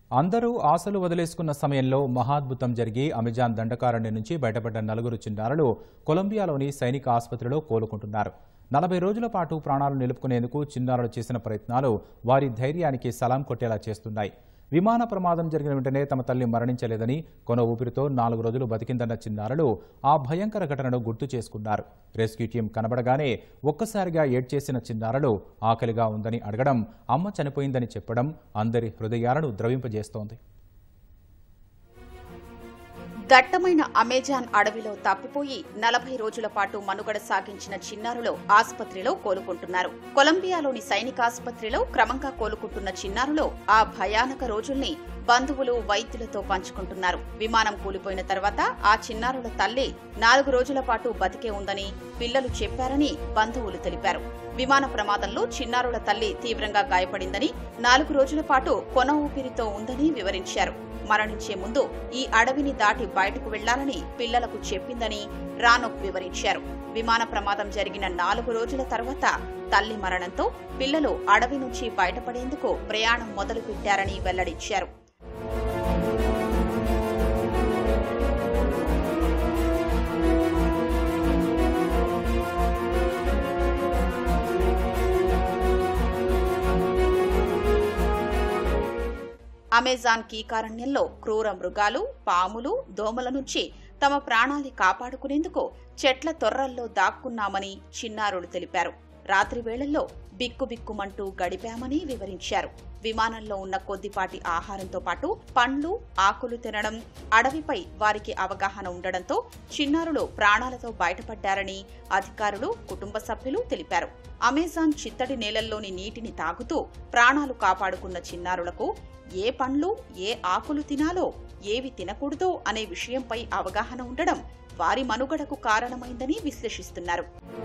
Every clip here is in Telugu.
అందరూ ఆశలు వదిలేసుకున్న సమయంలో మహాద్భుతం జరిగి అమెజాన్ దండకారణ్యం నుంచి బయటపడ్డ నలుగురు చిన్నారులు కొలంబియాలోని సైనిక ఆసుపత్రిలో కోలుకుంటున్నారు నలభై రోజుల పాటు ప్రాణాలు నిలుపుకునేందుకు చిన్నారులు చేసిన ప్రయత్నాలు వారి ధైర్యానికి సలాం కొట్టేలా చేస్తున్నాయి విమాన ప్రమాదం జరిగిన వెంటనే తమ తల్లి మరణించలేదని కొన ఊపిరితో నాలుగు రోజులు బతికిందన్న చిన్నారులు ఆ భయంకర ఘటనను గుర్తు చేసుకున్నారు రెస్క్యూ టీం కనబడగానే ఒక్కసారిగా ఏడ్చేసిన చిన్నారులు ఆకలిగా ఉందని అడగడం అమ్మ చనిపోయిందని చెప్పడం అందరి హృదయాలను ద్రవింపజేస్తోంది దట్టమైన అమెజాన్ అడవిలో తప్పిపోయి నలభై రోజుల పాటు మనుగడ సాగించిన చిన్నారులు ఆసుపత్రిలో కోలుకుంటున్నారు కొలంబియాలోని సైనికాసుపత్రిలో క్రమంగా కోలుకుంటున్న చిన్నారులు ఆ భయానక రోజుల్ని బంధువులు వైద్యులతో పంచుకుంటున్నారు విమానం కూలిపోయిన తర్వాత ఆ చిన్నారుల తల్లి నాలుగు రోజుల పాటు బతికే ఉందని పిల్లలు చెప్పారని బంధువులు తెలిపారు విమాన ప్రమాదంలో చిన్నారుల తల్లి తీవ్రంగా గాయపడిందని నాలుగు రోజుల పాటు కొన ఊపిరితో ఉందని వివరించారు మరణించే ముందు ఈ అడవిని దాటి బయటకు వెళ్లాలని పిల్లలకు చెప్పిందని రానోక్ వివరించారు విమాన ప్రమాదం జరిగిన నాలుగు రోజుల తర్వాత తల్లి మరణంతో పిల్లలు అడవి నుంచి బయటపడేందుకు ప్రయాణం మొదలుపెట్టారని వెల్లడించారు అమెజాన్ కీకారణ్యంలో క్రూర మృగాలు పాములు దోమల నుంచి తమ ప్రాణాల్ని కాపాడుకునేందుకు చెట్ల తొర్రల్లో దాక్కున్నామని చిన్నారులు తెలిపారు రాత్రి వేళల్లో బిక్కుబిక్కుమంటూ గడిపామని వివరించారు విమానంలో ఉన్న కొద్దిపాటి ఆహారంతో పాటు పండ్లు ఆకులు తినడం అడవిపై వారికి అవగాహన ఉండడంతో చిన్నారులు ప్రాణాలతో బయటపడ్డారని అధికారులు కుటుంబ సభ్యులు తెలిపారు అమెజాన్ చిత్తడి నేలల్లోని నీటిని తాగుతూ ప్రాణాలు కాపాడుకున్న చిన్నారులకు ఏ పండ్లు ఏ ఆకులు తినాలో ఏవి తినకూడదో అనే విషయంపై అవగాహన ఉండడం వారి మనుగడకు కారణమైందని విశ్లేషిస్తున్నారు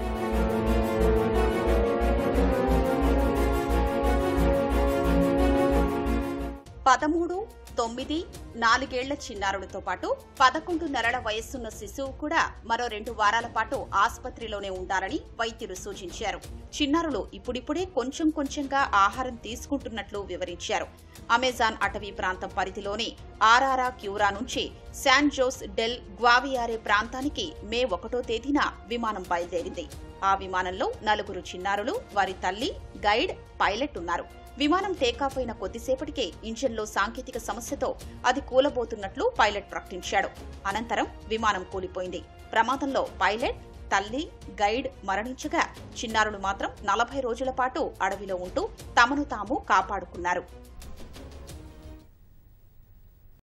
పదమూడు తొమ్మిది నాలుగేళ్ల చిన్నారులతో పాటు పదకొండు నెలల వయస్సున్న శిశువు కూడా మరో రెండు వారాల పాటు ఆసుపత్రిలోనే ఉండాలని వైద్యులు సూచించారు చిన్నారులు ఇప్పుడిప్పుడే కొంచెం కొంచెంగా ఆహారం తీసుకుంటున్నట్లు వివరించారు అమెజాన్ అటవీ ప్రాంతం పరిధిలోని ఆరారా క్యూరా నుంచి శాన్ జోస్ డెల్ గ్వావియారే ప్రాంతానికి మే ఒకటో తేదీన విమానం బయలుదేరింది ఆ విమానంలో నలుగురు చిన్నారులు వారి తల్లి గైడ్ పైలట్ ఉన్నారు విమానం టేకాఫ్ అయిన కొద్దిసేపటికే ఇంజన్లో సాంకేతిక సమస్యతో అది కూలబోతున్నట్లు పైలట్ ప్రకటించాడు అనంతరం విమానం కూలిపోయింది ప్రమాదంలో పైలట్ తల్లి గైడ్ మరణించగా చిన్నారులు మాత్రం నలభై రోజుల పాటు అడవిలో ఉంటూ తమను తాము కాపాడుకున్నారు